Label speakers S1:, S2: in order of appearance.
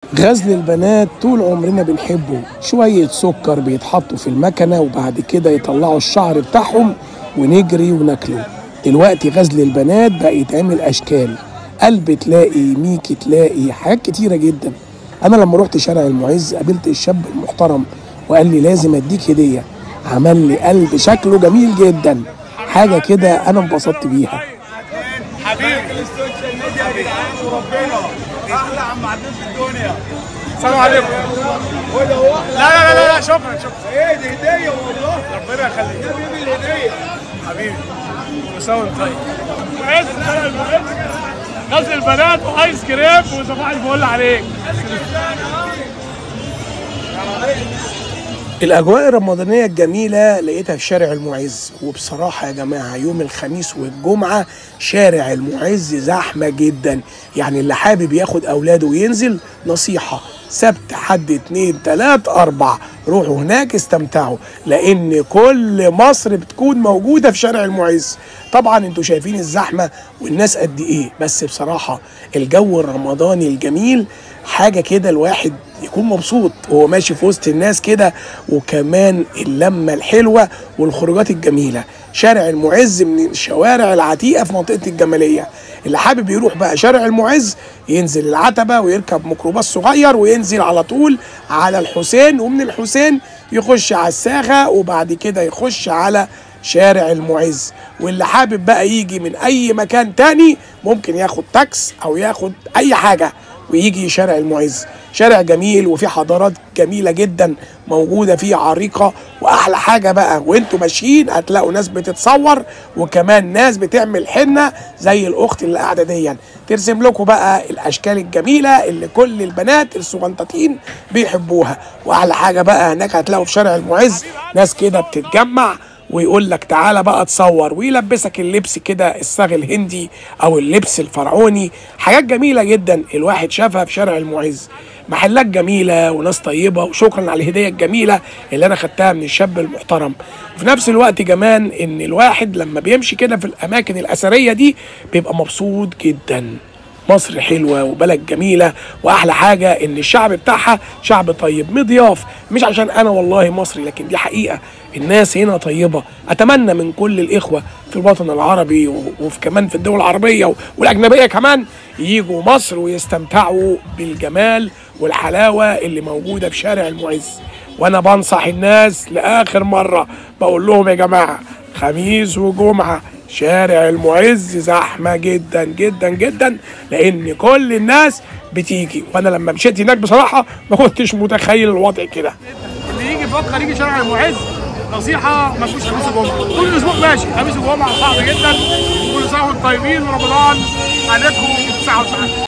S1: غزل البنات طول عمرنا بنحبه شوية سكر بيتحطوا في المكنة وبعد كده يطلعوا الشعر بتاعهم ونجري وناكله دلوقتي غزل البنات بقى يتعمل أشكال قلب تلاقي ميكي تلاقي حاجات كتيرة جدا أنا لما رحت شارع المعز قابلت الشاب المحترم وقال لي لازم أديك هدية عمل لي قلب شكله جميل جدا حاجة كده أنا انبسطت بيها
S2: حبيبي السوشيال ميديا يا جدعان وربنا احلى عم عدنان في الدنيا السلام عليكم لا لا لا لا شكرا شكرا ايه دي هديه والله ربنا يخليك يا بيبي الهديه حبيبي مساوي طيب معز غزل البنات وايس كريم وصباح الفل عليك
S1: الأجواء الرمضانية الجميلة لقيتها في شارع المعز وبصراحة يا جماعة يوم الخميس والجمعة شارع المعز زحمة جدا يعني اللي حابب ياخد أولاده وينزل نصيحة سبت حد اتنين تلات أربع روحوا هناك استمتعوا لأن كل مصر بتكون موجودة في شارع المعز طبعا انتوا شايفين الزحمة والناس قد ايه بس بصراحة الجو الرمضاني الجميل حاجة كده الواحد يكون مبسوط وهو ماشي في وسط الناس كده وكمان اللمة الحلوة والخروجات الجميلة شارع المعز من الشوارع العتيقة في منطقة الجمالية اللي حابب يروح بقى شارع المعز ينزل العتبة ويركب ميكروباص صغير وينزل على طول على الحسين ومن الحسين يخش على الساخة وبعد كده يخش على شارع المعز واللي حابب بقى يجي من اي مكان تاني ممكن ياخد تاكس او ياخد اي حاجة ويجي شارع المعز شارع جميل وفيه حضارات جميلة جدا موجودة فيه عريقة وأحلى حاجة بقى وانتوا ماشيين هتلاقوا ناس بتتصور وكمان ناس بتعمل حنة زي الأخت اللي قاعدة دي ترسم لكم بقى الأشكال الجميلة اللي كل البنات الصغنطاطين بيحبوها وأحلى حاجة بقى هناك هتلاقوا في شارع المعز ناس كده بتتجمع ويقول لك تعالى بقى تصور ويلبسك اللبس كده الصاغ الهندي او اللبس الفرعوني حاجات جميله جدا الواحد شافها في شارع المعز محلات جميله وناس طيبه وشكرا على الهديه الجميله اللي انا خدتها من الشاب المحترم وفي نفس الوقت كمان ان الواحد لما بيمشي كده في الاماكن الاثريه دي بيبقى مبسوط جدا مصر حلوه وبلد جميله واحلى حاجه ان الشعب بتاعها شعب طيب مضياف مش عشان انا والله مصري لكن دي حقيقه الناس هنا طيبه اتمنى من كل الاخوه في الوطن العربي وفي كمان في الدول العربيه والاجنبيه كمان يجوا مصر ويستمتعوا بالجمال والحلاوه اللي موجوده في شارع المعز وانا بنصح الناس لاخر مره بقول لهم يا جماعه خميس وجمعه شارع المعز زحمة جدا جدا جدا لأن كل الناس بتيجي وأنا لما مشيت هناك بصراحة ما كنتش متخيل الوضع كده
S2: اللي يجي يفكر يجي شارع المعز نصيحة ما فيش خميس وجمعة طول الأسبوع ماشي خميس وجمعة صعب جدا وكل سنة وانتم طيبين ورمضان عليكم ساعة وساعة